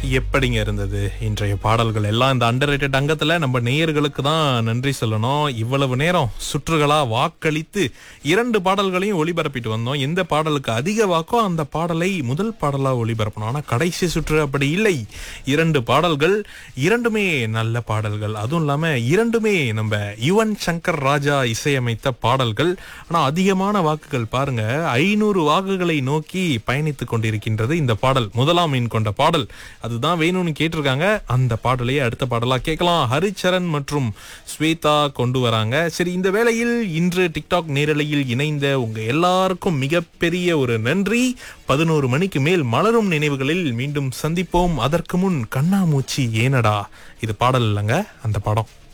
எப்படிங்க இருந்தது இன்றைய பாடல்கள் எல்லாம் இந்த அண்டர் அங்கத்துல நம்ம நேயர்களுக்கு தான் நன்றி சொல்லணும் இவ்வளவு நேரம் சுற்றுகளா வாக்களித்து இரண்டு பாடல்களையும் ஒளிபரப்பிட்டு வந்தோம் எந்த பாடலுக்கு அதிக வாக்கோ அந்த பாடலை முதல் பாடலா ஒளிபரப்பணும் ஆனா கடைசி சுற்று அப்படி இல்லை இரண்டு பாடல்கள் இரண்டுமே நல்ல பாடல்கள் அதுவும் இல்லாம இரண்டுமே நம்ம யுவன் சங்கர் ராஜா இசையமைத்த பாடல்கள் ஆனா அதிகமான வாக்குகள் பாருங்க ஐநூறு வாக்குகளை நோக்கி பயணித்துக் கொண்டிருக்கின்றது இந்த பாடல் முதலாம் மீன் கொண்ட பாடல் அதுதான் வேணும்னு கேட்டிருக்காங்க அந்த பாடலையே அடுத்த பாடலா கேட்கலாம் ஹரிச்சரன் மற்றும் ஸ்வேதா கொண்டு வராங்க சரி இந்த வேளையில் இன்று டிக்டாக் நேரலையில் இணைந்த உங்க எல்லாருக்கும் மிகப்பெரிய ஒரு நன்றி பதினோரு மணிக்கு மேல் மலரும் நினைவுகளில் மீண்டும் சந்திப்போம் அதற்கு முன் கண்ணாமூச்சி ஏனடா இது பாடல் இல்லைங்க அந்த படம்